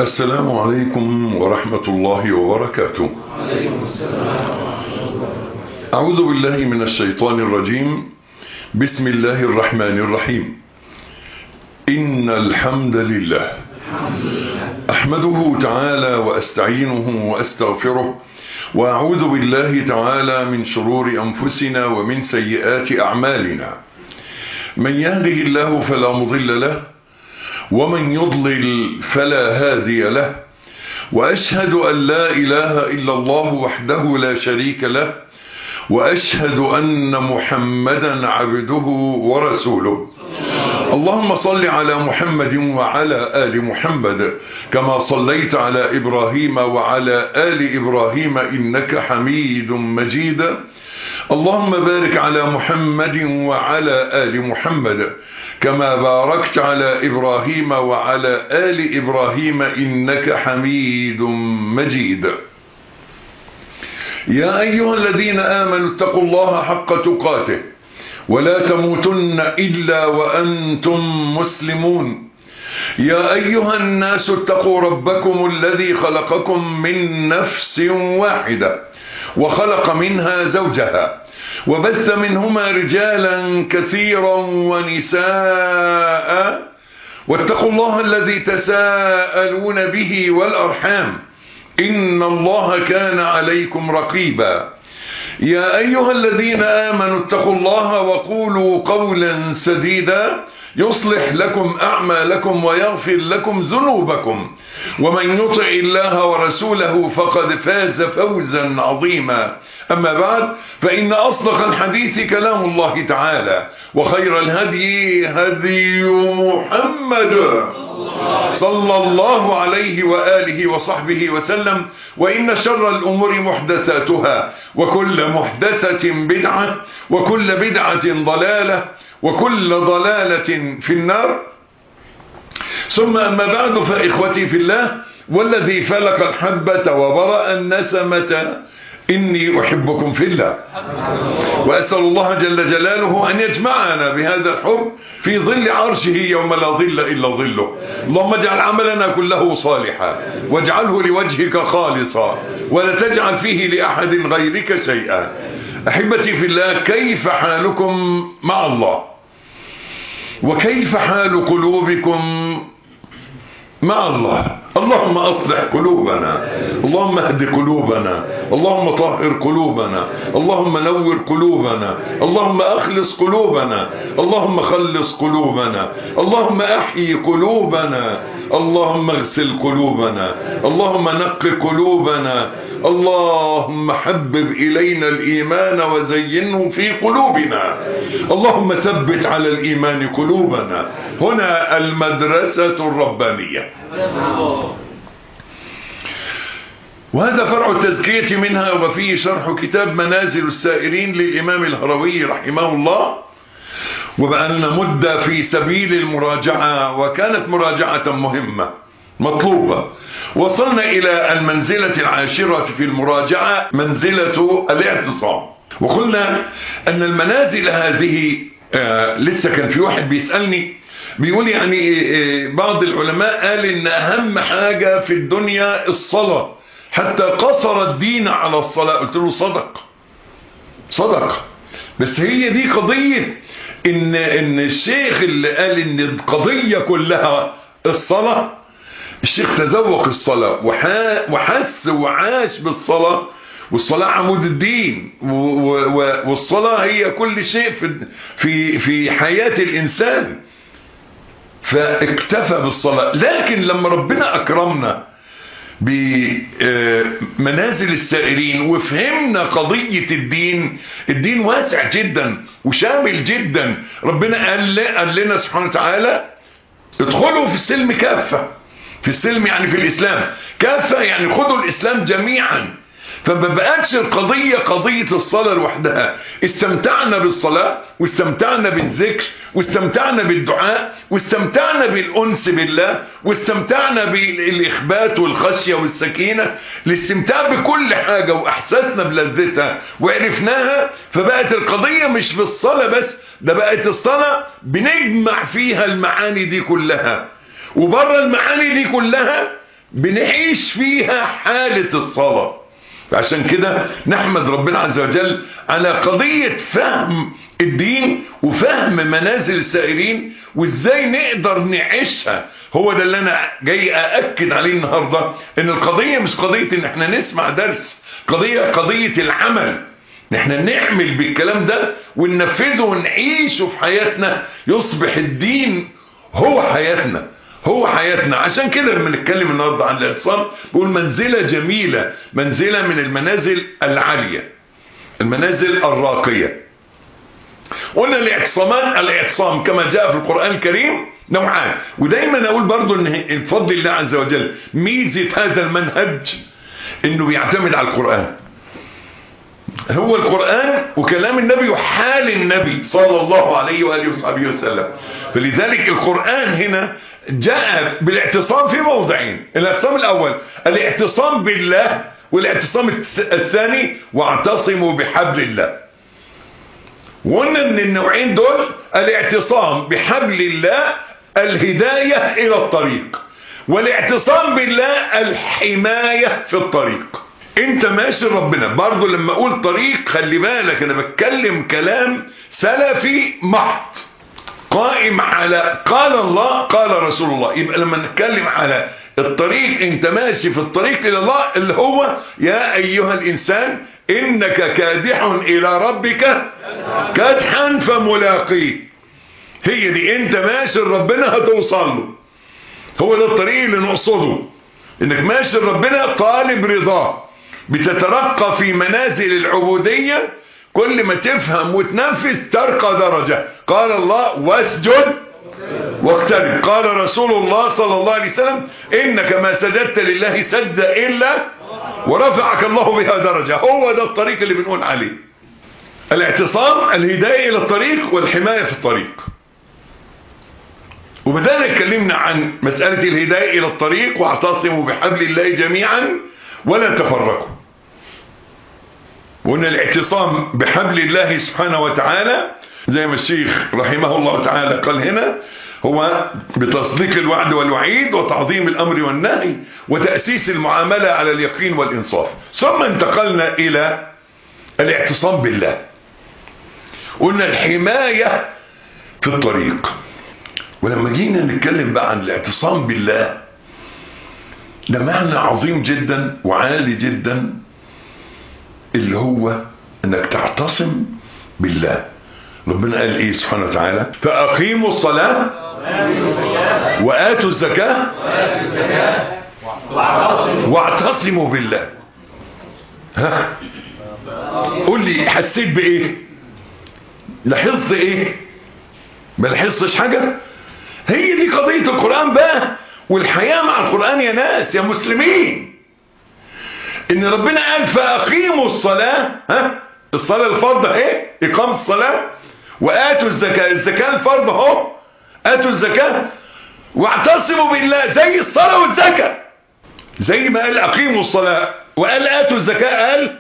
السلام عليكم ورحمة الله وبركاته أعوذ بالله من الشيطان الرجيم بسم الله الرحمن الرحيم إن الحمد لله أحمده تعالى وأستعينه وأستغفره وأعوذ بالله تعالى من شرور أنفسنا ومن سيئات أعمالنا من يهده الله فلا مضل له ومن يضلل فلا هادي له وأشهد أن لا إله إلا الله وحده لا شريك له وأشهد أن محمدا عبده ورسوله اللهم صل على محمد وعلى آل محمد كما صليت على إبراهيم وعلى آل إبراهيم إنك حميد مجيد اللهم بارك على محمد وعلى آل محمد كما باركت على إبراهيم وعلى آل إبراهيم إنك حميد مجيد يا أيها الذين آمنوا اتقوا الله حق تقاته ولا تموتن إلا وأنتم مسلمون يا أيها الناس اتقوا ربكم الذي خلقكم من نفس واحدة وخلق منها زوجها وبث منهما رجالا كثيرا ونساء واتقوا الله الذي تساءلون به والأرحام إن الله كان عليكم رقيبا يا أيها الذين آمنوا اتقوا الله وقولوا قولا سديدا يصلح لكم أعمالكم ويغفر لكم ذنوبكم ومن يطع الله ورسوله فقد فاز فوزا عظيما أما بعد فإن أصدق الحديث كلام الله تعالى وخير الهدي هدي محمد صلى الله عليه وآله وصحبه وسلم وإن شر الأمور محدثاتها وكل محدثة بدعة وكل بدعة ضلالة وكل ضلالة في النار ثم أما بعد فإخوتي في الله والذي فلق الحبة وبرأ النسمة إني أحبكم في الله وأسأل الله جل جلاله أن يجمعنا بهذا الحب في ظل عرشه يوم لا ظل إلا ظله اللهم اجعل عملنا كله صالحا واجعله لوجهك خالصا ولا تجعل فيه لأحد غيرك شيئا أحبتي في الله كيف حالكم مع الله وكيف حال قلوبكم مع الله اللهم أصلح قلوبنا اللهم اهد قلوبنا اللهم طهر قلوبنا اللهم نور قلوبنا اللهم أخلص قلوبنا اللهم خلص قلوبنا اللهم أحيي قلوبنا اللهم اغسل قلوبنا اللهم نق قلوبنا اللهم حبب إلينا الإيمان وزينه في قلوبنا اللهم ثبت على الإيمان قلوبنا هنا المدرسة الربانية وهذا فرع التزكية منها وفيه شرح كتاب منازل السائرين للإمام الهروي رحمه الله وبأن مدة في سبيل المراجعة وكانت مراجعة مهمة مطلوبة وصلنا إلى المنزلة العاشرة في المراجعة منزلة الاعتصام وقلنا أن المنازل هذه آه لسه كان في واحد بيسألني بيقول يعني بعض العلماء قال ان اهم حاجة في الدنيا الصلاة حتى قصر الدين على الصلاة قلت له صدق صدق بس هي دي قضية ان, إن الشيخ اللي قال ان القضية كلها الصلاة الشيخ تذوق الصلاة وحس وعاش بالصلاة والصلاة عمود الدين والصلاة هي كل شيء في, في, في حياة الإنسان فاكتفى بالصلاة لكن لما ربنا أكرمنا بمنازل السائرين وفهمنا قضية الدين الدين واسع جدا وشامل جدا ربنا قال, قال لنا سبحانه وتعالى ادخلوا في السلم كافة في السلم يعني في الإسلام كافة يعني خدوا الإسلام جميعا فما بقتش القضية قضية الصلاة لوحدها استمتعنا بالصلاة واستمتعنا بالذكر واستمتعنا بالدعاء واستمتعنا بالأنس بالله واستمتعنا بالإخبات والخشية والسكينة الاستمتاع بكل حاجة وأحساسنا بلذتها وعرفناها فبقت القضية مش بالصلاة بس ده بقت الصلاة بنجمع فيها المعاني دي كلها وبره المعاني دي كلها بنعيش فيها حالة الصلاة عشان كده نحمد ربنا عز وجل على قضية فهم الدين وفهم منازل السائرين وازاي نقدر نعيشها هو ده اللي انا جاي اأكد عليه النهاردة ان القضية مش قضية ان احنا نسمع درس قضية قضية العمل احنا نعمل بالكلام ده وننفذه ونعيشه في حياتنا يصبح الدين هو حياتنا هو حياتنا عشان كده لما نتكلم النهارده عن الاعتصام بقول منزله جميله منزله من المنازل العاليه المنازل الراقيه قلنا الاعتصامات الاعتصام كما جاء في القران الكريم نوعان ودايما اقول برضو ان بفضل الله عز وجل ميزه هذا المنهج انه بيعتمد على القران هو القرآن وكلام النبي وحال النبي صلى الله عليه وآله وصحبه وسلم فلذلك القرآن هنا جاء بالاعتصام في موضعين الاعتصام الأول الاعتصام بالله والاعتصام الثاني واعتصموا بحبل الله وقلنا ان النوعين دول الاعتصام بحبل الله الهداية الى الطريق والاعتصام بالله الحماية في الطريق انت ماشي ربنا برضو لما اقول طريق خلي بالك انا بتكلم كلام سلفي محض قائم على قال الله قال رسول الله يبقى لما نتكلم على الطريق انت ماشي في الطريق الى الله اللي هو يا ايها الانسان انك كادح الى ربك كدحا فملاقيه هي دي انت ماشي ربنا هتوصل له هو ده الطريق اللي نقصده انك ماشي ربنا طالب رضاه بتترقى في منازل العبودية كل ما تفهم وتنفذ ترقى درجة قال الله واسجد واقترب قال رسول الله صلى الله عليه وسلم إنك ما سجدت لله سجد إلا ورفعك الله بها درجة هو ده الطريق اللي بنقول عليه الاعتصام الهداية إلى الطريق والحماية في الطريق وبدأنا اتكلمنا عن مسألة الهداية إلى الطريق واعتصموا بحبل الله جميعا ولا تفرقوا وان الاعتصام بحبل الله سبحانه وتعالى زي ما الشيخ رحمه الله تعالى قال هنا هو بتصديق الوعد والوعيد وتعظيم الامر والنهي وتأسيس المعاملة على اليقين والانصاف ثم انتقلنا الى الاعتصام بالله قلنا الحماية في الطريق ولما جينا نتكلم بقى عن الاعتصام بالله ده معنى عظيم جدا وعالي جدا اللي هو انك تعتصم بالله ربنا قال ايه سبحانه وتعالى فاقيموا الصلاة واتوا الزكاة واعتصموا بالله ها قول لي حسيت بايه لاحظت ايه ما لاحظتش حاجة هي دي قضية القرآن بقى والحياة مع القرآن يا ناس يا مسلمين ان ربنا قال فاقيموا الصلاة ها الصلاة الفرض اهي اقامة الصلاة واتوا الزكاة الزكاة الفرض اهو اتوا الزكاة واعتصموا بالله زي الصلاة والزكاة زي ما قال اقيموا الصلاة وقال اتوا الزكاة قال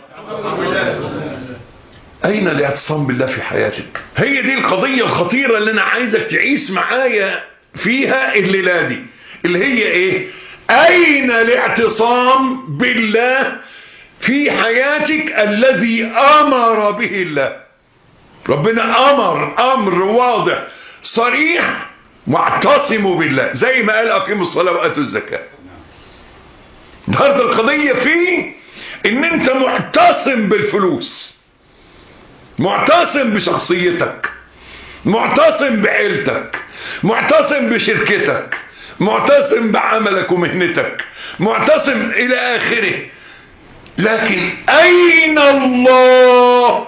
اين الاعتصام بالله في حياتك هي دي القضية الخطيرة اللي انا عايزك تعيش معايا فيها الليلة دي اللي هي ايه اين الاعتصام بالله في حياتك الذي امر به الله ربنا امر امر واضح صريح واعتصموا بالله زي ما قال اقيموا الصلاة واتوا الزكاة النهارده القضية فيه ان انت معتصم بالفلوس معتصم بشخصيتك معتصم بعيلتك معتصم بشركتك معتصم بعملك ومهنتك معتصم الى اخره لكن اين الله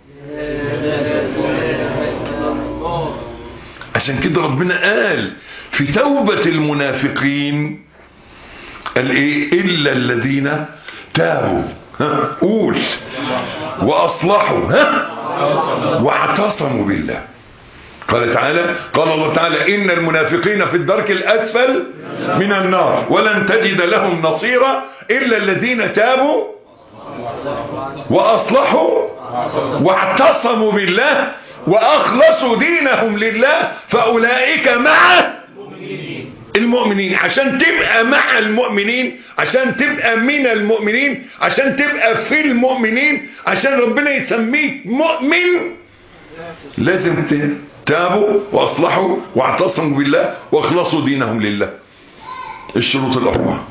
عشان كده ربنا قال في توبة المنافقين قال ايه الا الذين تابوا ها قول واصلحوا ها واعتصموا بالله قال تعالى قال الله تعالى إن المنافقين في الدرك الأسفل من النار ولن تجد لهم نصيرا إلا الذين تابوا وأصلحوا واعتصموا بالله وأخلصوا دينهم لله فأولئك مع المؤمنين عشان تبقى مع المؤمنين عشان تبقى من المؤمنين عشان تبقى في المؤمنين عشان ربنا يسميك مؤمن لازم تابوا واصلحوا واعتصموا بالله واخلصوا دينهم لله الشروط الاربعه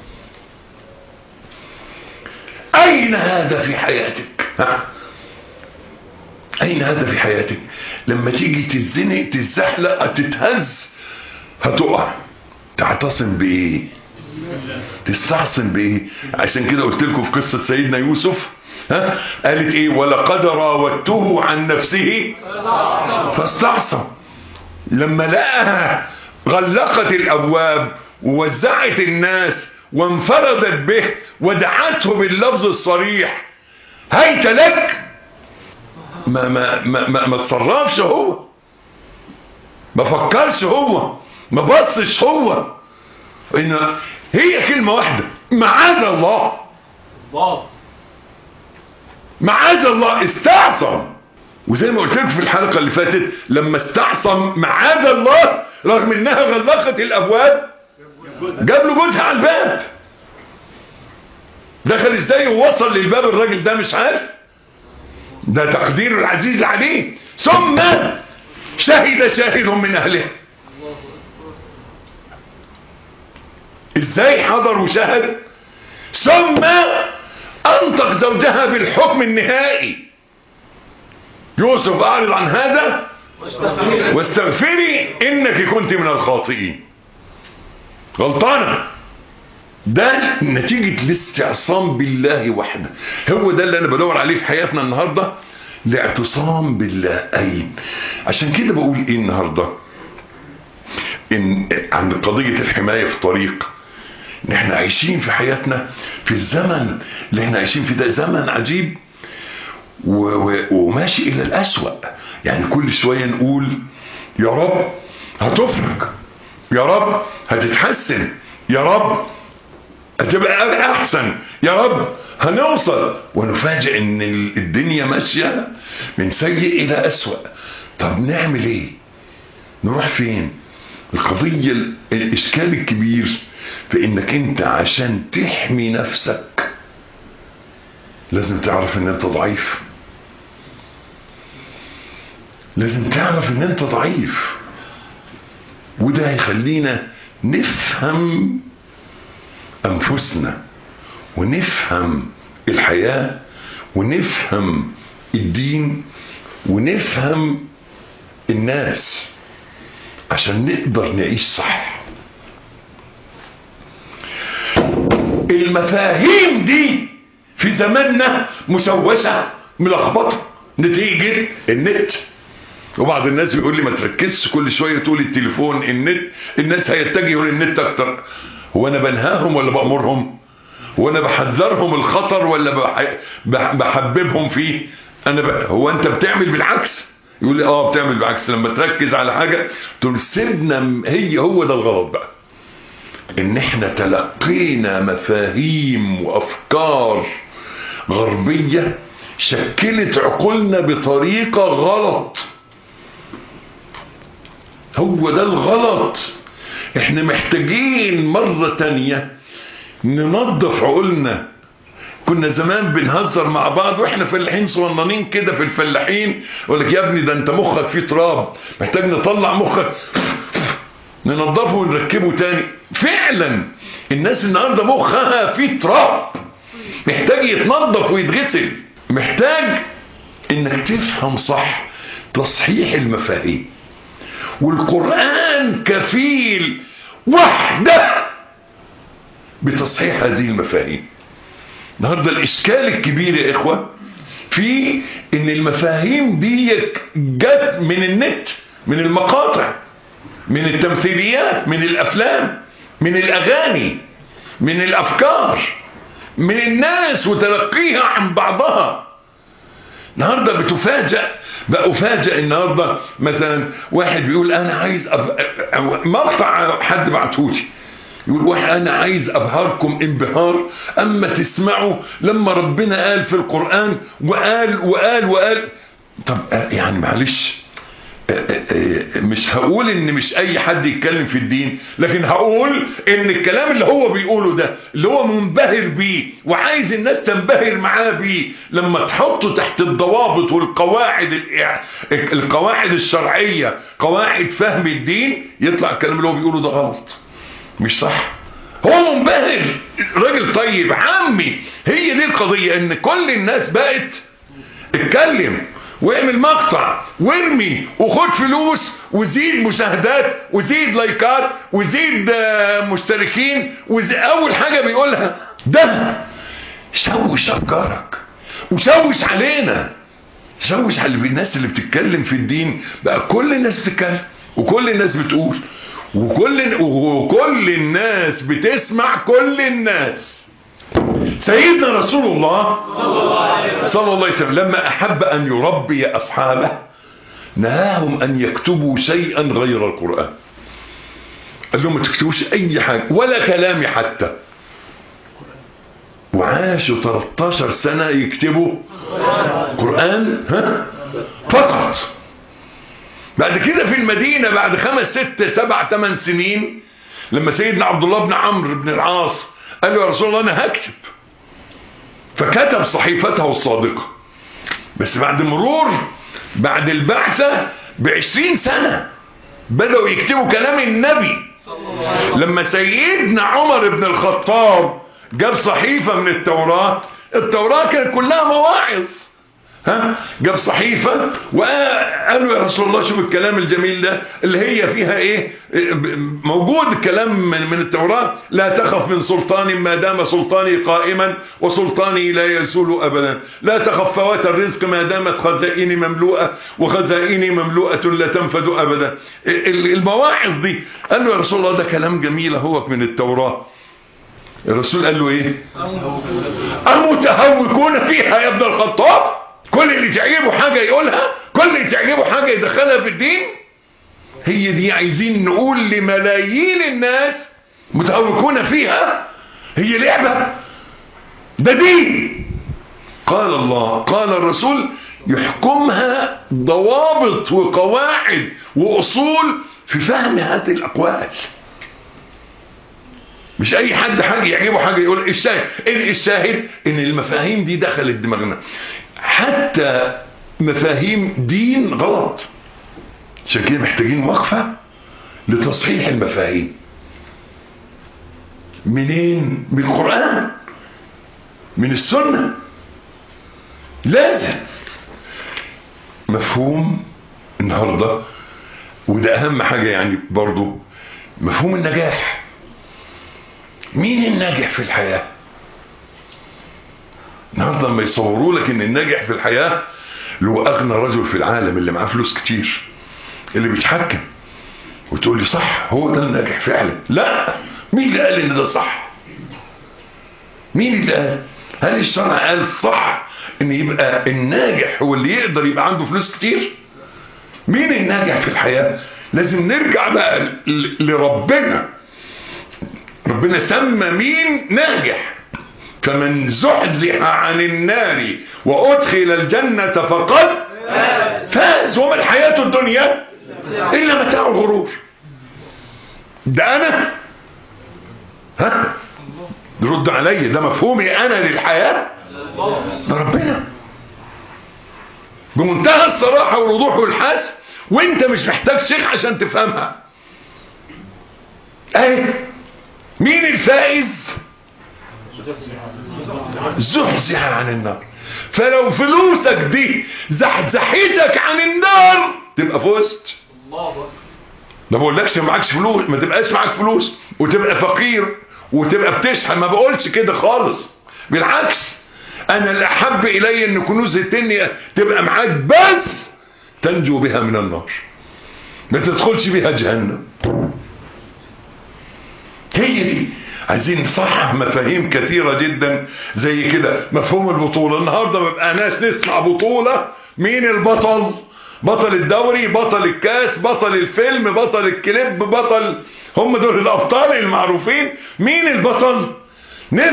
اين هذا في حياتك ها؟ اين هذا في حياتك لما تيجي تزنق تزحلق تتهز هتقع تعتصم بايه تستعصم بايه عشان كده قلت لكم في قصه سيدنا يوسف ها قالت ايه ولقد راودته عن نفسه فاستعصم لما لقاها غلقت الابواب ووزعت الناس وانفردت به ودعته باللفظ الصريح هيت لك ما ما ما ما, ما تصرفش هو ما فكرش هو ما بصش هو ان هي كلمه واحده معاذ الله الله معاذ الله استعصم وزي ما قلت لكم في الحلقه اللي فاتت لما استعصم معاذ الله رغم انها غلقت الابواب جاب له جوزها على الباب دخل ازاي ووصل للباب الراجل ده مش عارف ده تقدير العزيز العليم ثم شهد شاهد من اهلها ازاي حضر وشهد ثم انطق زوجها بالحكم النهائي يوسف اعرض عن هذا واستغفري انك كنت من الخاطئين غلطانه ده نتيجة الاستعصام بالله وحده هو ده اللي انا بدور عليه في حياتنا النهاردة الاعتصام بالله اين عشان كده بقول ايه النهاردة ان عند قضية الحماية في طريق ان احنا عايشين في حياتنا في الزمن اللي احنا عايشين فيه ده زمن عجيب و و وماشي الى الاسوأ يعني كل شوية نقول يا رب هتفرج يا رب هتتحسن يا رب هتبقى احسن يا رب هنوصل ونفاجئ ان الدنيا ماشية من سيء الى اسوأ طب نعمل ايه نروح فين القضية الاشكال الكبير في انك انت عشان تحمي نفسك لازم تعرف ان انت ضعيف لازم تعرف ان انت ضعيف وده هيخلينا نفهم انفسنا ونفهم الحياة ونفهم الدين ونفهم الناس عشان نقدر نعيش صح المفاهيم دي في زماننا مشوشة ملخبطة نتيجة النت وبعض الناس بيقول لي ما تركزش كل شوية تقول التليفون النت الناس هيتجهوا للنت اكتر هو انا بنهاهم ولا بأمرهم هو انا بحذرهم الخطر ولا بح... بح... بحببهم فيه انا ب... هو انت بتعمل بالعكس يقول لي اه بتعمل بالعكس لما تركز على حاجة تقول سيبنا هي هو ده الغلط بقى ان احنا تلقينا مفاهيم وافكار غربية شكلت عقولنا بطريقة غلط هو ده الغلط احنا محتاجين مرة تانية ننظف عقولنا كنا زمان بنهزر مع بعض واحنا فلاحين صغننين كده في الفلاحين يقول لك يا ابني ده انت مخك فيه تراب محتاج نطلع مخك ننظفه ونركبه تاني فعلا الناس النهارده مخها فيه تراب محتاج يتنظف ويتغسل محتاج انك تفهم صح تصحيح المفاهيم والقرآن كفيل وحده بتصحيح هذه المفاهيم النهارده الاشكال الكبير يا اخوه في ان المفاهيم دي جت من النت من المقاطع من التمثيليات من الافلام من الاغاني من الافكار من الناس وتلقيها عن بعضها النهارده بتفاجأ بقى افاجئ النهارده مثلا واحد بيقول انا عايز أب... مقطع حد بعتهولي يقول واحد انا عايز ابهركم انبهار اما تسمعوا لما ربنا قال في القرآن وقال وقال وقال طب يعني معلش مش هقول ان مش اي حد يتكلم في الدين لكن هقول ان الكلام اللي هو بيقوله ده اللي هو منبهر بيه وعايز الناس تنبهر معاه بيه لما تحطه تحت الضوابط والقواعد القواعد الشرعية قواعد فهم الدين يطلع الكلام اللي هو بيقوله ده غلط مش صح هو منبهر راجل طيب عمي هي دي القضية ان كل الناس بقت اتكلم واعمل مقطع وارمي وخد فلوس وزيد مشاهدات وزيد لايكات وزيد مشتركين وزي اول حاجة بيقولها ده شوش افكارك وشوش علينا شوش على الناس اللي بتتكلم في الدين بقى كل الناس بتتكلم وكل الناس بتقول وكل وكل الناس بتسمع كل الناس سيدنا رسول الله صلى الله عليه وسلم لما أحب أن يربي أصحابه نهاهم أن يكتبوا شيئا غير القرآن قال لهم ما تكتبوش أي حاجة ولا كلامي حتى وعاشوا 13 سنة يكتبوا قرآن ها فقط بعد كده في المدينة بعد خمس ست سبع ثمان سنين لما سيدنا عبد الله بن عمرو بن العاص قال له يا رسول الله انا هكتب فكتب صحيفته الصادقة بس بعد مرور بعد البعثة بعشرين سنة بدأوا يكتبوا كلام النبي لما سيدنا عمر بن الخطاب جاب صحيفة من التوراة التوراة كانت كلها مواعظ ها جاب صحيفة وقالوا يا رسول الله شوف الكلام الجميل ده اللي هي فيها ايه موجود الكلام من, من التوراة لا تخف من سلطان ما دام سلطاني قائما وسلطاني لا يزول ابدا لا تخف فوات الرزق ما دامت خزائني مملوءة وخزائني مملوءة لا تنفد ابدا المواعظ دي قال له يا رسول الله ده كلام جميل اهوك من التوراة الرسول قال له ايه المتهوكون فيها يا ابن الخطاب كل اللي تعجبه حاجة يقولها كل اللي تعجبه حاجة يدخلها في الدين هي دي عايزين نقول لملايين الناس متهوكون فيها هي لعبة ده دين قال الله قال الرسول يحكمها ضوابط وقواعد وأصول في فهم هذه الأقوال مش اي حد حاجة يعجبه حاجة يقول الشاهد ان الشاهد ان المفاهيم دي دخلت دماغنا حتى مفاهيم دين غلط عشان كده محتاجين وقفة لتصحيح المفاهيم منين من القرآن من السنة لازم مفهوم النهاردة وده اهم حاجة يعني برضو مفهوم النجاح مين الناجح في الحياة النهارده لما يصوروا لك ان الناجح في الحياة اللي هو اغنى رجل في العالم اللي معاه فلوس كتير اللي بيتحكم وتقول لي صح هو ده الناجح فعلا لا مين اللي قال ان ده صح مين اللي قال هل الشرع قال صح ان يبقى الناجح هو اللي يقدر يبقى عنده فلوس كتير مين الناجح في الحياة لازم نرجع بقى لربنا ربنا سمى مين ناجح فمن زحزح عن النار وادخل الجنة فقد فاز وما الحياة الدنيا الا متاع الغرور ده انا ها رد علي ده مفهومي انا للحياة ده ربنا بمنتهى الصراحة والوضوح والحس وانت مش محتاج شيخ عشان تفهمها اهي مين الفائز زحزح عن النار فلو فلوسك دي زحزحتك عن النار تبقى فزت ما بقولكش ما معكش فلوس ما تبقاش معاك فلوس وتبقى فقير وتبقى بتشحن ما بقولش كده خالص بالعكس انا الاحب الي ان كنوز الدنيا تبقى معاك بس تنجو بها من النار ما تدخلش بها جهنم هي دي عايزين نصحح مفاهيم كثيرة جدا زي كده مفهوم البطولة النهاردة ببقى ناس نسمع بطولة مين البطل بطل الدوري بطل الكاس بطل الفيلم بطل الكليب بطل هم دول الابطال المعروفين مين البطل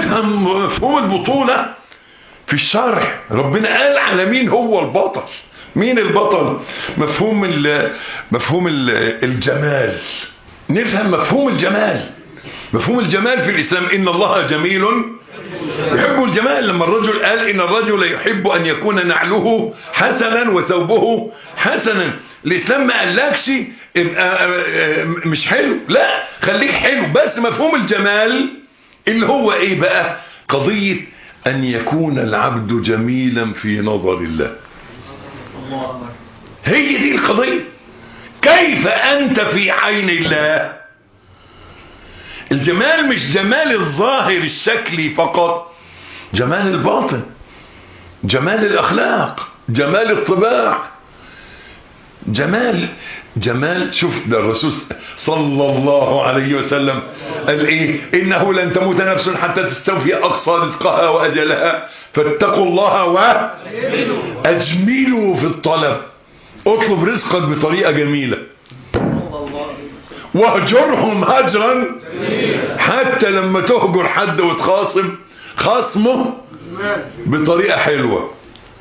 نفهم مفهوم البطولة في الشرع ربنا قال على مين هو البطل مين البطل مفهوم ال مفهوم ال الجمال نفهم مفهوم الجمال مفهوم الجمال في الإسلام إن الله جميل يحب الجمال لما الرجل قال إن الرجل يحب أن يكون نعله حسنا وثوبه حسنا الإسلام ما قالكش مش حلو لا خليك حلو بس مفهوم الجمال اللي هو إيه بقى قضية أن يكون العبد جميلا في نظر الله هي دي القضية كيف أنت في عين الله الجمال مش جمال الظاهر الشكلي فقط جمال الباطن جمال الأخلاق جمال الطباع جمال جمال شوف ده الرسول صلى الله عليه وسلم قال ايه انه لن تموت نفس حتى تستوفي اقصى رزقها واجلها فاتقوا الله واجملوا في الطلب اطلب رزقك بطريقه جميله واهجرهم هجرا حتى لما تهجر حد وتخاصم خصمه بطريقه حلوه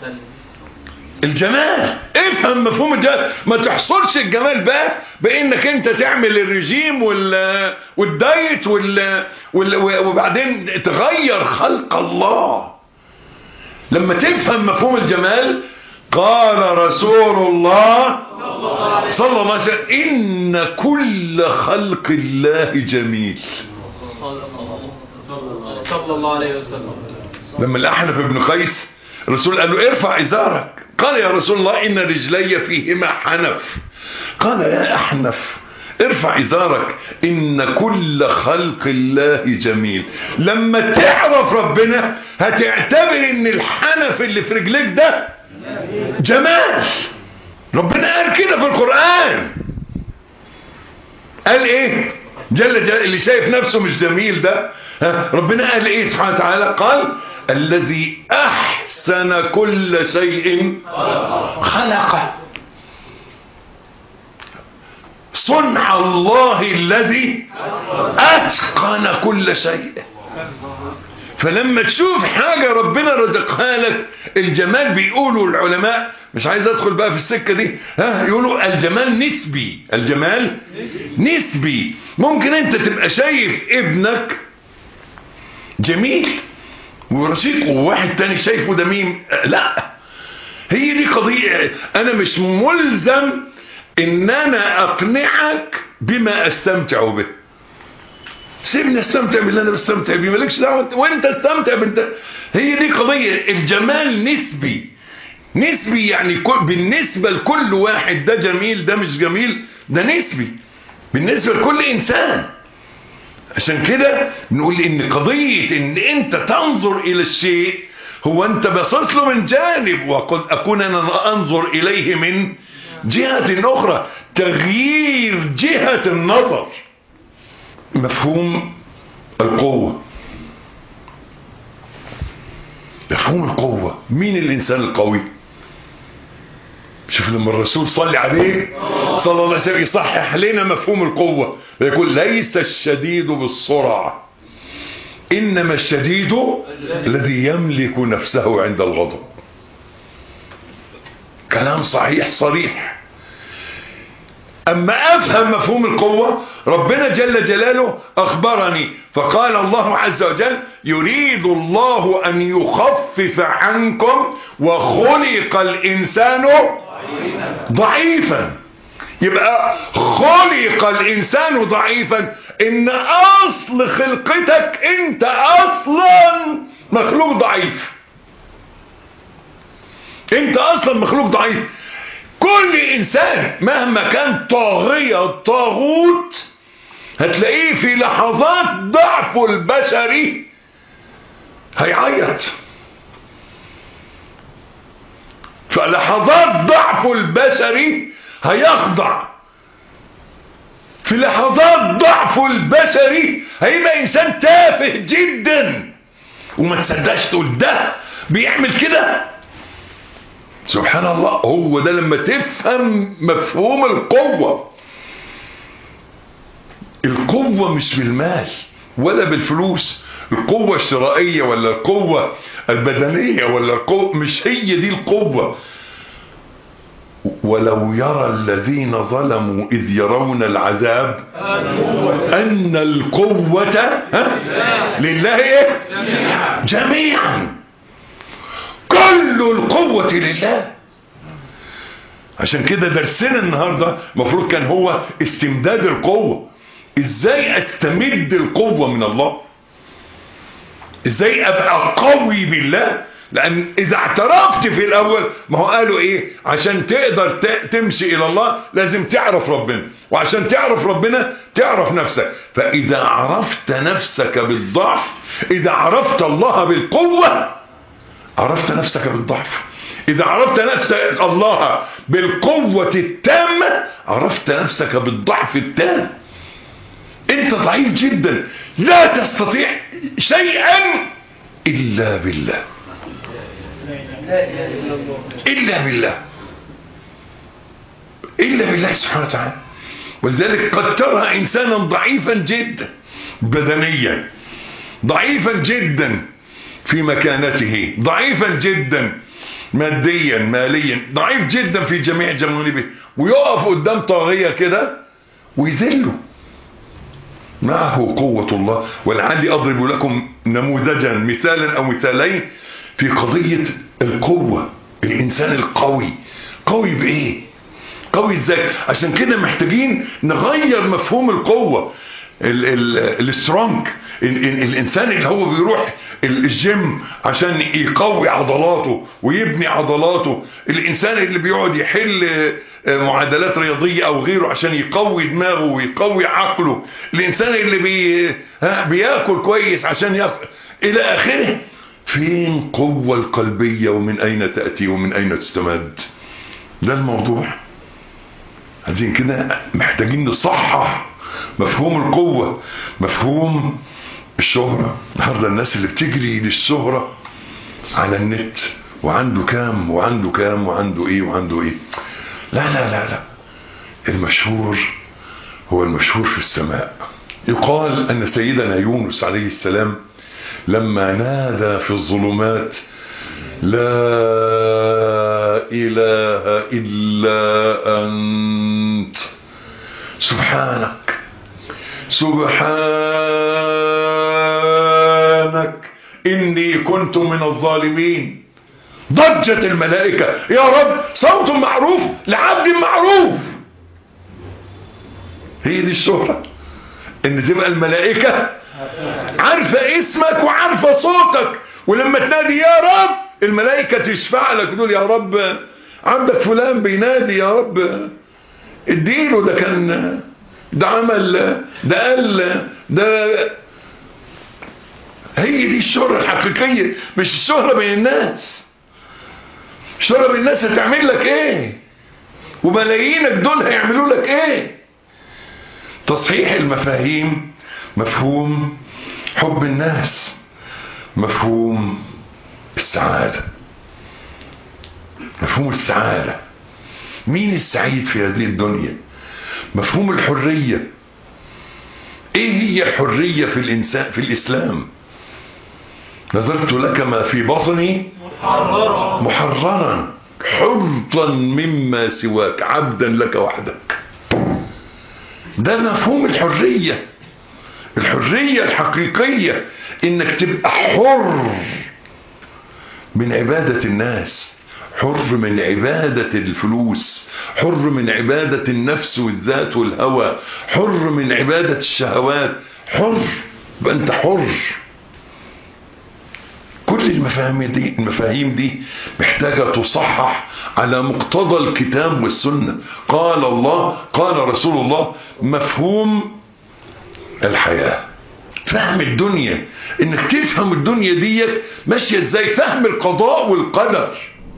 الجمال افهم مفهوم الجمال ما تحصرش الجمال بقى بانك انت تعمل الرجيم وال والدايت وال... وال... وبعدين تغير خلق الله لما تفهم مفهوم الجمال قال رسول الله صلى الله عليه وسلم ان كل خلق الله جميل صلى الله عليه وسلم لما الاحنف بن قيس الرسول قال له ارفع ازارك قال يا رسول الله ان رجلي فيهما حنف قال يا احنف ارفع ازارك ان كل خلق الله جميل لما تعرف ربنا هتعتبر ان الحنف اللي في رجليك ده جمال ربنا قال كده في القرآن قال ايه جل جل اللي شايف نفسه مش جميل ده ها ربنا قال ايه سبحانه وتعالى قال الذي احسن كل شيء خلقه صنع الله الذي اتقن كل شيء فلما تشوف حاجة ربنا رزقها لك الجمال بيقولوا العلماء مش عايز ادخل بقى في السكة دي ها يقولوا الجمال نسبي الجمال نسبي ممكن انت تبقى شايف ابنك جميل ورشيق وواحد تاني شايفه ده مين لا هي دي قضية انا مش ملزم ان انا اقنعك بما استمتع به سيبني استمتع باللي انا بستمتع بيه مالكش دعوه وانت استمتع بنت هي دي قضيه الجمال نسبي نسبي يعني بالنسبه لكل واحد ده جميل ده مش جميل ده نسبي بالنسبه لكل انسان عشان كده نقول ان قضيه ان انت تنظر الى الشيء هو انت باصص له من جانب وقد اكون انا انظر اليه من جهه اخرى تغيير جهه النظر مفهوم القوة مفهوم القوة مين الإنسان القوي شوف لما الرسول صلى عليه صلى الله عليه وسلم يصحح لنا مفهوم القوة يقول ليس الشديد بالسرعة إنما الشديد الذي يملك نفسه عند الغضب كلام صحيح صريح أما أفهم مفهوم القوة ربنا جل جلاله أخبرني فقال الله عز وجل يريد الله أن يخفف عنكم وخلق الإنسان ضعيفا يبقى خلق الإنسان ضعيفا إن أصل خلقتك أنت أصلا مخلوق ضعيف أنت أصلا مخلوق ضعيف كل انسان مهما كان طاغية طاغوت هتلاقيه في لحظات ضعفه البشري هيعيط فلحظات ضعفه البشري هيخضع في لحظات ضعفه البشري هيبقى انسان تافه جدا وما تصدقش تقول ده بيعمل كده سبحان الله هو ده لما تفهم مفهوم القوة القوة مش بالمال ولا بالفلوس القوة الشرائية ولا القوة البدنية ولا القوة مش هي دي القوة ولو يرى الذين ظلموا إذ يرون العذاب أن القوة ها؟ لله إيه؟ جميعا كل القوة لله عشان كده درسنا النهاردة مفروض كان هو استمداد القوة ازاي استمد القوة من الله ازاي ابقى قوي بالله لان اذا اعترفت في الاول ما هو قالوا ايه عشان تقدر تمشي الى الله لازم تعرف ربنا وعشان تعرف ربنا تعرف نفسك فاذا عرفت نفسك بالضعف اذا عرفت الله بالقوة عرفت نفسك بالضعف اذا عرفت نفسك الله بالقوة التامة عرفت نفسك بالضعف التام انت ضعيف جدا لا تستطيع شيئا الا بالله الا بالله الا بالله سبحانه وتعالى ولذلك قد ترى انسانا ضعيفا جدا بدنيا ضعيفا جدا في مكانته ضعيفا جدا ماديا ماليا ضعيف جدا في جميع جوانبه ويقف قدام طاغية كده ويذله معه قوة الله ولعلي أضرب لكم نموذجا مثالا أو مثالين في قضية القوة الإنسان القوي قوي بإيه قوي إزاي عشان كده محتاجين نغير مفهوم القوة السترونج الانسان اللي هو بيروح الجيم عشان يقوي عضلاته ويبني عضلاته الانسان اللي بيقعد يحل معادلات رياضية او غيره عشان يقوي دماغه ويقوي عقله الانسان اللي بي ها بياكل كويس عشان ياكل الى اخره فين قوة القلبية ومن اين تأتي ومن اين تستمد ده الموضوع عايزين كده محتاجين نصحح مفهوم القوة مفهوم الشهرة النهارده الناس اللي بتجري للشهرة على النت وعنده كام وعنده كام وعنده ايه وعنده ايه لا لا لا لا المشهور هو المشهور في السماء يقال ان سيدنا يونس عليه السلام لما نادى في الظلمات لا اله الا انت سبحانك سبحانك إني كنت من الظالمين ضجت الملائكة يا رب صوت معروف لعبد معروف هي دي الشهرة ان تبقى الملائكة عارفة اسمك وعارفة صوتك ولما تنادي يا رب الملائكة تشفع لك تقول يا رب عندك فلان بينادي يا رب اديله ده كان ده عمل ده قال ده هي دي الشهرة الحقيقية مش الشهرة بين الناس الشهرة بين الناس هتعمل لك ايه وملايينك دول هيعملوا لك ايه تصحيح المفاهيم مفهوم حب الناس مفهوم السعادة مفهوم السعادة مين السعيد في هذه الدنيا مفهوم الحرية ايه هي الحرية في الانسان في الاسلام نظرت لك ما في بطني محررة محررا حرا مما سواك عبدا لك وحدك ده مفهوم الحرية الحرية الحقيقية انك تبقى حر من عبادة الناس حر من عبادة الفلوس حر من عبادة النفس والذات والهوى حر من عبادة الشهوات حر يبقى انت حر كل المفاهيم دي المفاهيم دي محتاجة تصحح على مقتضى الكتاب والسنة قال الله قال رسول الله مفهوم الحياة فهم الدنيا انك تفهم الدنيا ديت ماشية ازاي فهم القضاء والقدر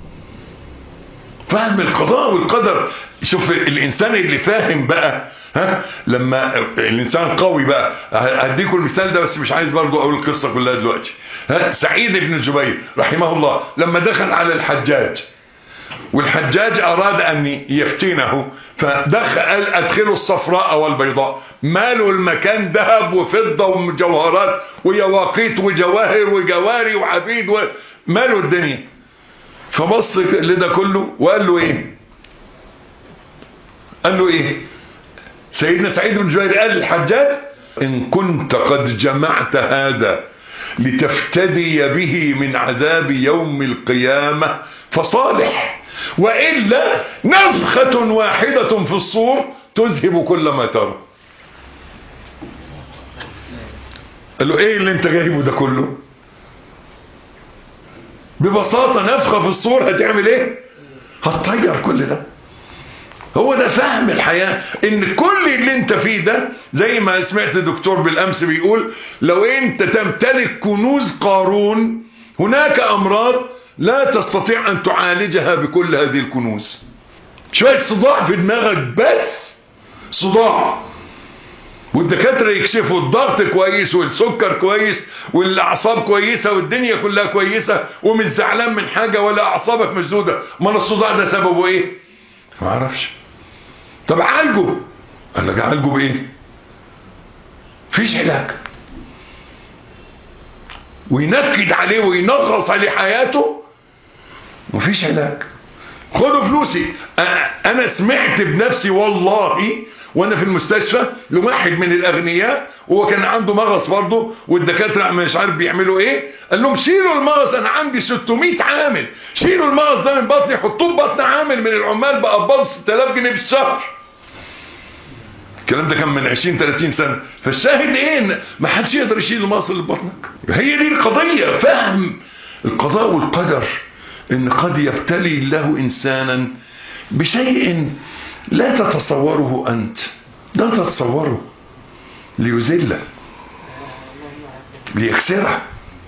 فهم القضاء والقدر شوف الانسان اللي فاهم بقى ها لما الانسان قوي بقى هديكم المثال ده بس مش عايز برضو اقول القصه كلها دلوقتي ها سعيد بن جبير رحمه الله لما دخل على الحجاج والحجاج اراد ان يفتنه فدخل قال ادخلوا الصفراء والبيضاء ماله المكان ذهب وفضه ومجوهرات ويواقيت وجواهر وجواري وعبيد وماله الدنيا فبص لده كله وقال له ايه قال له ايه سيدنا سعيد بن جبير قال للحجاج ان كنت قد جمعت هذا لتفتدي به من عذاب يوم القيامة فصالح وإلا نفخة واحدة في الصور تذهب كل ما ترى قال له ايه اللي انت جايبه ده كله ببساطة نفخة في الصور هتعمل ايه هتطير كل ده هو ده فهم الحياة ان كل اللي انت فيه ده زي ما سمعت دكتور بالامس بيقول لو انت تمتلك كنوز قارون هناك امراض لا تستطيع ان تعالجها بكل هذه الكنوز شوية صداع في دماغك بس صداع والدكاترة يكشفوا الضغط كويس والسكر كويس والاعصاب كويسة والدنيا كلها كويسة ومش زعلان من حاجة ولا اعصابك مشدودة ما الصداع ده سببه ايه ما اعرفش طب عالجه قال لك عالجه بايه فيش علاج وينكد عليه وينغص عليه حياته مفيش علاج خدوا فلوسي انا سمعت بنفسي والله وانا في المستشفى لواحد من الاغنياء وهو كان عنده مغص برضه والدكاتره مش عارف بيعملوا ايه قال لهم شيلوا المغص انا عندي 600 عامل شيلوا المغص ده من بطني حطوه في بطن عامل من العمال بقبض 6000 جنيه في الشهر الكلام ده كان من 20 30 سنه فالشاهد ايه ان ما حدش يقدر يشيل المغص اللي في بطنك هي دي القضيه فهم القضاء والقدر ان قد يبتلي الله انسانا بشيء لا تتصوره أنت لا تتصوره ليذله ليكسره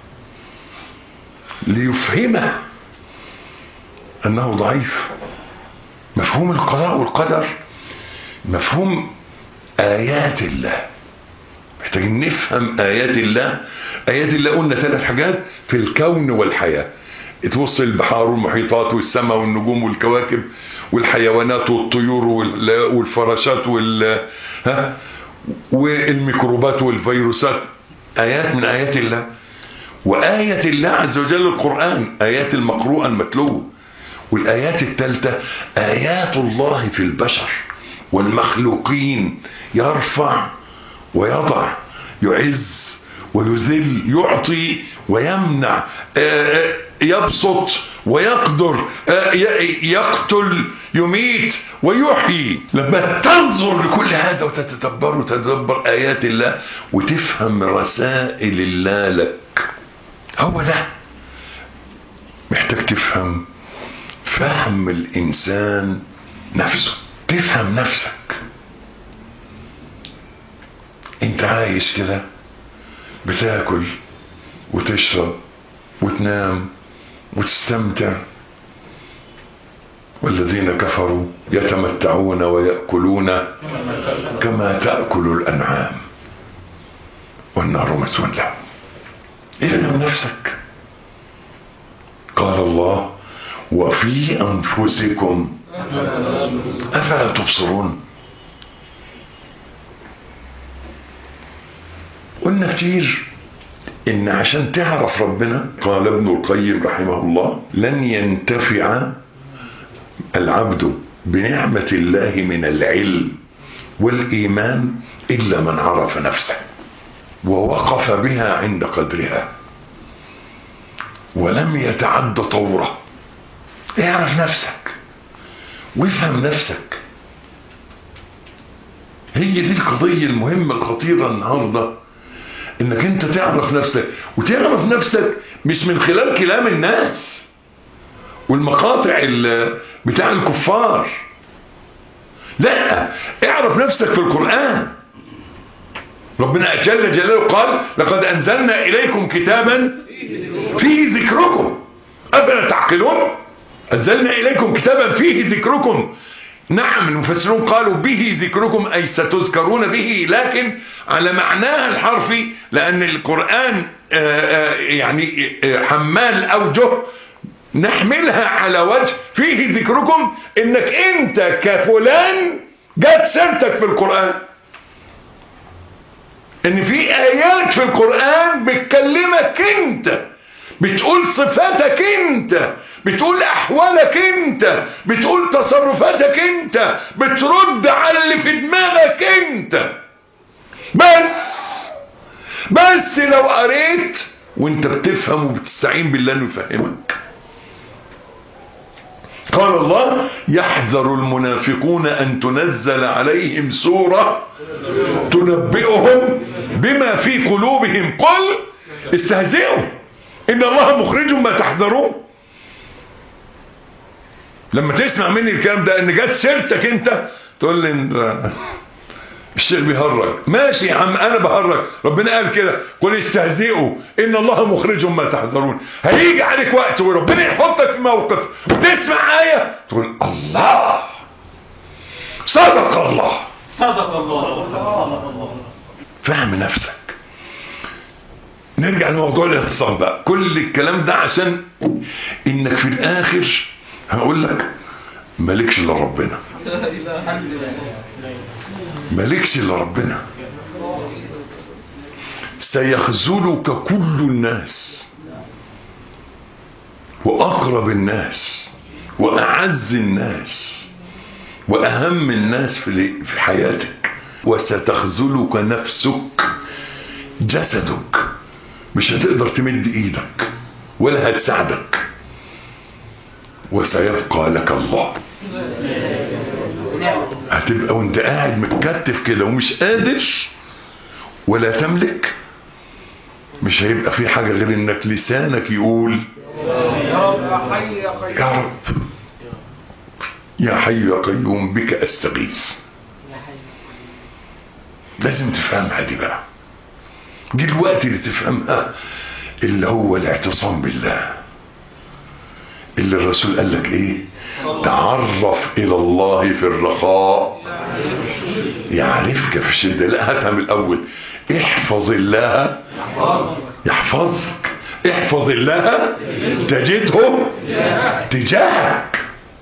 ليفهمه أنه ضعيف مفهوم القضاء والقدر مفهوم آيات الله محتاجين نفهم آيات الله آيات الله قلنا ثلاث حاجات في الكون والحياة توصل البحار والمحيطات والسماء والنجوم والكواكب والحيوانات والطيور والفراشات وال ها والميكروبات والفيروسات آيات من آيات الله وآية الله عز وجل القرآن آيات المقروءة المتلوة والآيات الثالثة آيات الله في البشر والمخلوقين يرفع ويضع يعز ويذل يعطي ويمنع يبسط ويقدر يقتل يميت ويحيي لما تنظر لكل هذا وتتدبر وتتدبر آيات الله وتفهم رسائل الله لك هو ده محتاج تفهم فهم الإنسان نفسه تفهم نفسك انت عايش كده بتاكل وتشرب وتنام وتستمتع والذين كفروا يتمتعون ويأكلون كما تأكل الأنعام والنار مثوى لهم إذن نفسك قال الله وفي أنفسكم أفلا تبصرون قلنا كتير ان عشان تعرف ربنا قال ابن القيم رحمه الله لن ينتفع العبد بنعمة الله من العلم والإيمان إلا من عرف نفسه ووقف بها عند قدرها ولم يتعد طوره اعرف نفسك وافهم نفسك هي دي القضية المهمة الخطيرة النهارده انك انت تعرف نفسك وتعرف نفسك مش من خلال كلام الناس والمقاطع بتاع الكفار لا اعرف نفسك في القرآن ربنا جل جلاله قال لقد انزلنا اليكم كتابا فيه ذكركم افلا تعقلون انزلنا اليكم كتابا فيه ذكركم نعم المفسرون قالوا به ذكركم أي ستذكرون به لكن على معناها الحرفي لأن القرآن يعني حمال أوجه نحملها على وجه فيه ذكركم انك انت كفلان جت سيرتك في القرآن ان في ايات في القرآن بتكلمك انت بتقول صفاتك انت بتقول احوالك انت بتقول تصرفاتك انت بترد على اللي في دماغك انت بس بس لو قريت وانت بتفهم وبتستعين بالله انه يفهمك قال الله يحذر المنافقون ان تنزل عليهم سورة تنبئهم بما في قلوبهم قل استهزئوا ان الله مخرج ما تحذرون لما تسمع مني الكلام ده ان جت سيرتك انت تقول لي إن الشيخ بيهرج ماشي يا عم انا بهرج ربنا قال كده قل استهزئوا ان الله مخرج ما تحذرون هيجي عليك وقت وربنا يحطك في موقف وتسمع آية تقول الله صدق الله صدق الله صدق الله فهم نفسك نرجع لموضوع الاعتصام بقى كل الكلام ده عشان انك في الاخر هقول لك مالكش الا ربنا الحمد لله مالكش الا ربنا سيخذلك كل الناس واقرب الناس واعز الناس واهم الناس في في حياتك وستخذلك نفسك جسدك مش هتقدر تمد ايدك ولا هتساعدك وسيبقى لك الله هتبقى وانت قاعد متكتف كده ومش قادر ولا تملك مش هيبقى في حاجة غير انك لسانك يقول يا رب يا حي يا قيوم بك استغيث لازم تفهمها دي بقى جه الوقت اللي تفهمها اللي هو الاعتصام بالله اللي الرسول قال لك ايه تعرف الى الله في الرخاء يعرفك في الشدة لا هاتها من الاول احفظ الله يحفظك احفظ الله تجده تجاهك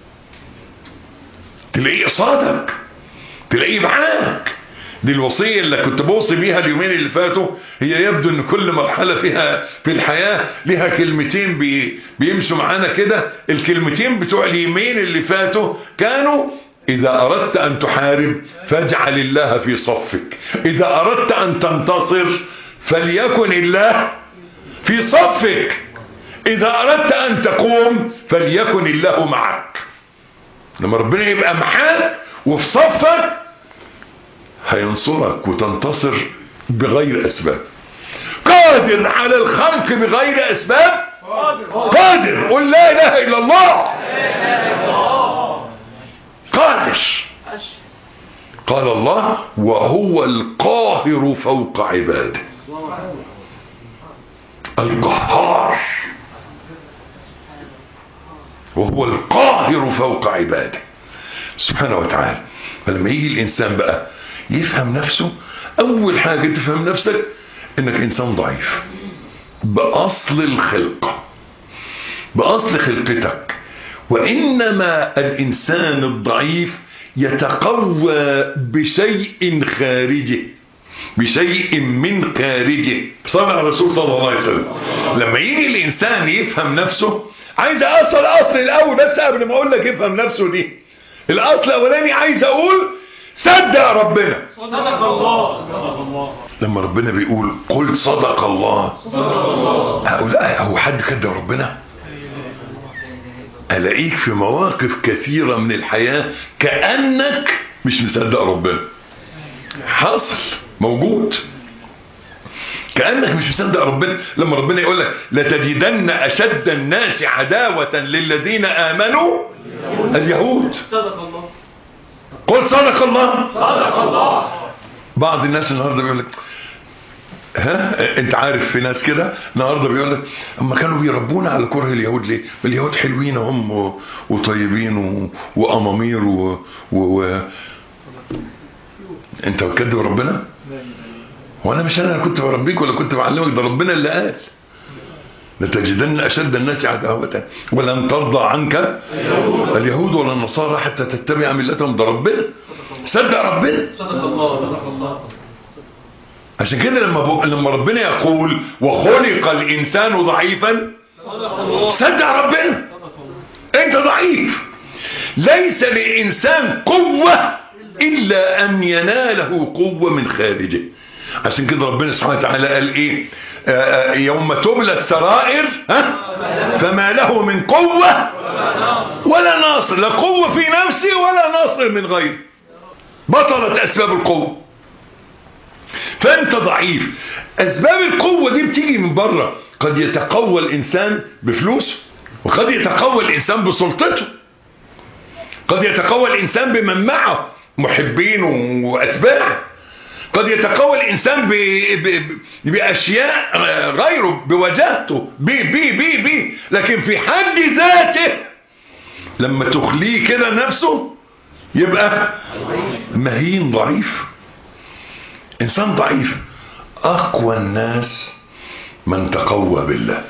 تلاقيه قصادك تلاقيه معاك دي الوصية اللي كنت بوصي بيها اليومين اللي فاتوا هي يبدو ان كل مرحلة فيها في الحياة لها كلمتين بي بيمشوا معانا كده الكلمتين بتوع اليومين اللي فاتوا كانوا اذا اردت ان تحارب فاجعل الله في صفك اذا اردت ان تنتصر فليكن الله في صفك اذا اردت ان تقوم فليكن الله معك لما ربنا يبقى معاك وفي صفك هينصرك وتنتصر بغير اسباب قادر على الخلق بغير اسباب قادر قل لا اله الا الله قادر قال الله وهو القاهر فوق عباده القهار وهو القاهر فوق عباده سبحانه وتعالى فلما يجي الانسان بقى يفهم نفسه اول حاجة تفهم نفسك انك انسان ضعيف باصل الخلقة باصل خلقتك وانما الانسان الضعيف يتقوى بشيء خارجه بشيء من خارجه صلى الرسول صلى الله عليه وسلم لما يجي الانسان يفهم نفسه عايز اوصل اصل الاول بس قبل ما اقول لك يفهم نفسه دي الاصل الاولاني عايز اقول صدق ربنا صدق الله صدق الله لما ربنا بيقول قل صدق الله هقول آه، هو حد كذب ربنا الاقيك في مواقف كثيرة من الحياة كأنك مش مصدق ربنا حاصل موجود كأنك مش مصدق ربنا لما ربنا يقول لك لتجدن أشد الناس عداوة للذين آمنوا اليهود صدق الله قل صدق الله صدق الله بعض الناس النهارده بيقول لك ها انت عارف في ناس كده النهارده بيقول لك اما كانوا بيربونا على كره اليهود ليه؟ اليهود حلوين هم و- وطيبين و- وامامير و... و... و... انت بتكذب ربنا؟ وانا مش انا اللي كنت بربيك ولا كنت بعلمك ده ربنا اللي قال لتجدن اشد الناس عداوه ولن ترضى عنك اليهود ولا النصارى حتى تتبع ملتهم ده ربنا صدق ربنا صدق الله صدق الله عشان كده لما ب... لما ربنا يقول وخلق الانسان ضعيفا صدق ربنا انت ضعيف ليس للانسان قوه الا ان يناله قوه من خارجه عشان كده ربنا سبحانه وتعالى قال ايه آآ آآ يوم تبلى السرائر ها فما له من قوه ولا ناصر لا قوه في نفسه ولا ناصر من غيره بطلت اسباب القوه فانت ضعيف اسباب القوه دي بتيجي من بره قد يتقوى الانسان بفلوسه وقد يتقوى الانسان بسلطته قد يتقوى الانسان بمن معه محبين واتباع قد يتقوى الانسان ب... ب... باشياء غيره بوجهته ب ب ب ب لكن في حد ذاته لما تخليه كده نفسه يبقى مهين ضعيف انسان ضعيف اقوى الناس من تقوى بالله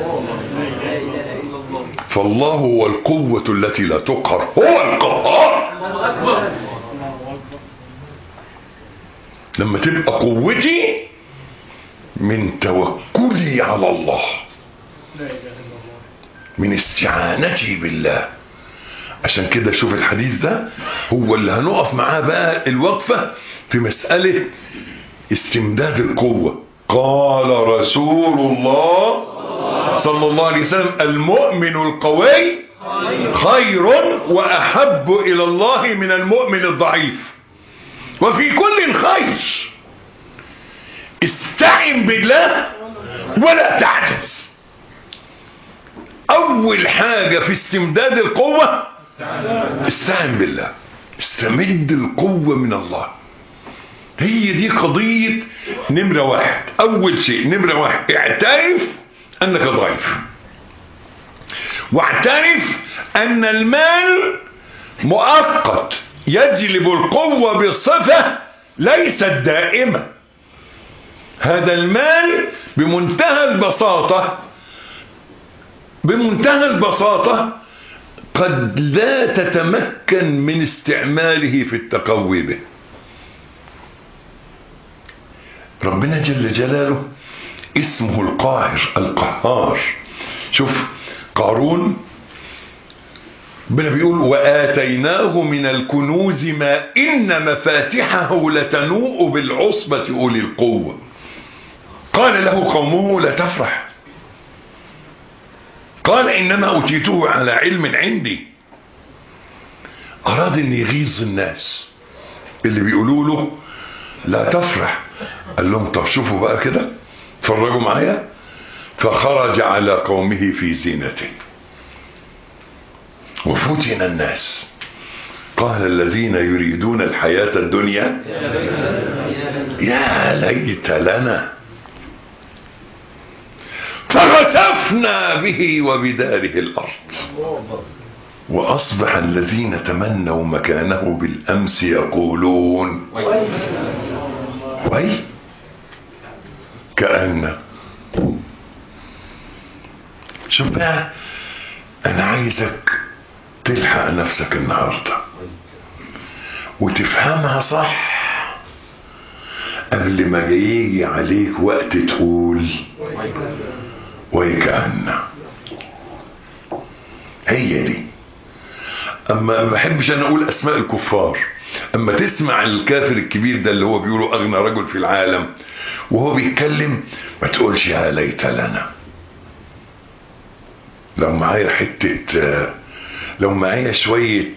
فالله هو القوة التي لا تقهر هو القهار لما تبقى قوتي من توكلي على الله من استعانتي بالله عشان كده شوف الحديث ده هو اللي هنقف معاه بقى الوقفة في مسألة استمداد القوة قال رسول الله صلى الله عليه وسلم المؤمن القوي خير وأحب إلى الله من المؤمن الضعيف وفي كل خير استعن بالله ولا تعجز أول حاجة في استمداد القوة استعن بالله استمد القوة من الله هي دي قضية نمرة واحد أول شيء نمرة واحد اعترف أنك ضعيف واعترف أن المال مؤقت يجلب القوة بصفة ليست دائمة هذا المال بمنتهى البساطة بمنتهى البساطة قد لا تتمكن من استعماله في التقوي به ربنا جل جلاله اسمه القاهر القهار شوف قارون ربنا بيقول وآتيناه من الكنوز ما إن مفاتحه لتنوء بالعصبة أولي القوة قال له قومه لا تفرح قال إنما أوتيته على علم عندي أراد أن يغيظ الناس اللي بيقولوا له لا تفرح قال لهم طب شوفوا بقى كده فرجوا معايا فخرج على قومه في زينته وفتن الناس قال الذين يريدون الحياة الدنيا يا ليت لنا فخسفنا به وبداره الأرض وأصبح الذين تمنوا مكانه بالأمس يقولون وي كأن شوف بقى أنا عايزك تلحق نفسك النهاردة وتفهمها صح قبل ما يجي عليك وقت تقول ويكأن هي دي اما ما بحبش انا اقول اسماء الكفار اما تسمع الكافر الكبير ده اللي هو بيقولوا اغنى رجل في العالم وهو بيتكلم ما تقولش يا ليت لنا لو معايا حتة لو معايا شوية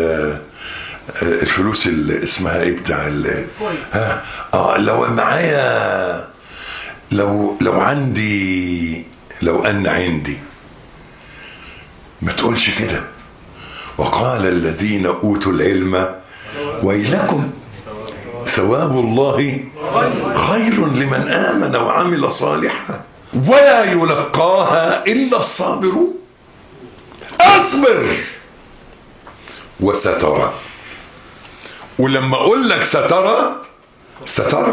الفلوس اللي اسمها ايه بتاع ال ها اه لو معايا لو لو عندي لو ان عندي ما تقولش كده وقال الذين اوتوا العلم ويلكم ثواب الله خير لمن امن وعمل صالحا ولا يلقاها الا الصابرون اصبر وسترى ولما اقول لك سترى سترى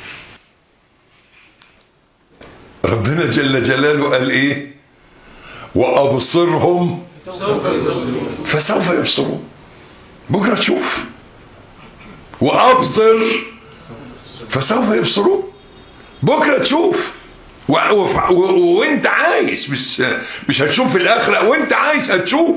ربنا جل جلاله قال ايه وابصرهم فسوف يبصرون بكره تشوف وابصر فسوف يبصرون بكرة تشوف و... و... و... وانت عايش مش مش هتشوف في الاخرة وانت عايش هتشوف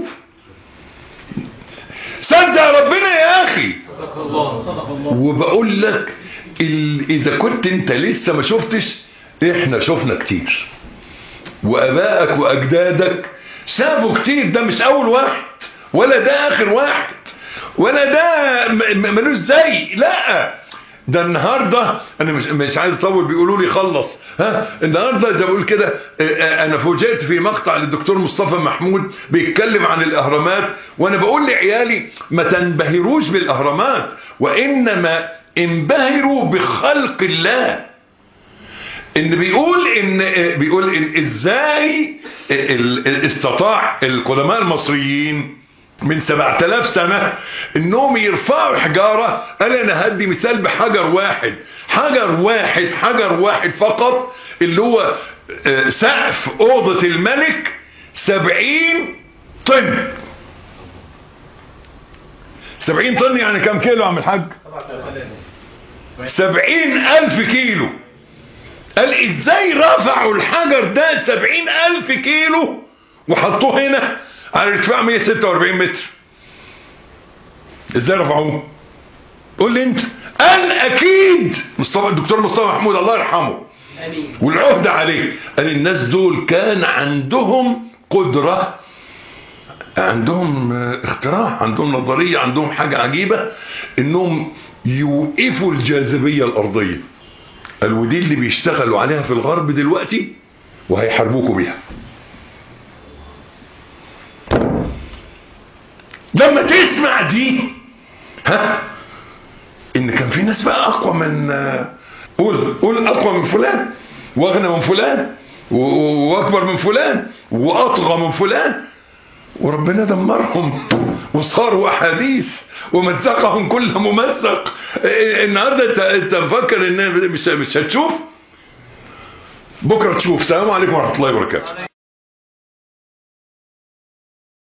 صدق ربنا يا اخي صدق الله صدق الله وبقول لك ال... اذا كنت انت لسه ما شفتش احنا شفنا كتير وابائك واجدادك شافوا كتير ده مش اول واحد ولا ده اخر واحد ولا ده م- م- ملوش زي لا ده النهارده انا مش مش عايز اطول بيقولوا لي خلص ها النهارده زي ما بقول كده آه، آه، انا فوجئت في مقطع للدكتور مصطفى محمود بيتكلم عن الاهرامات وانا بقول لعيالي ما تنبهروش بالاهرامات وانما انبهروا بخلق الله ان بيقول ان بيقول ان ازاي ال- ال- استطاع القدماء المصريين من 7000 سنة انهم يرفعوا حجارة قال انا هدي مثال بحجر واحد حجر واحد حجر واحد فقط اللي هو آه، سقف اوضة الملك 70 طن 70 طن يعني كم كيلو يا عم الحاج سبعين ألف كيلو قال ازاي رفعوا الحجر ده سبعين ألف كيلو وحطوه هنا على ارتفاع 146 متر ازاي رفعوه قول لي انت قال اكيد مصطفى الدكتور مصطفى محمود الله يرحمه امين والعهد عليه قال الناس دول كان عندهم قدرة عندهم آه، اختراع عندهم نظرية عندهم حاجة عجيبة انهم يوقفوا الجاذبية الارضية قال ودي اللي بيشتغلوا عليها في الغرب دلوقتي وهيحاربوكوا بيها لما تسمع دي ها ان كان في ناس بقى اقوى من آه، قول قول اقوى من فلان واغنى من فلان و- و- واكبر من فلان واطغى من فلان وربنا دمرهم وصاروا احاديث ومزقهم كل ممزق إيه، النهارده انت انت مفكر ان مش مش هتشوف بكره تشوف السلام عليكم ورحمه الله وبركاته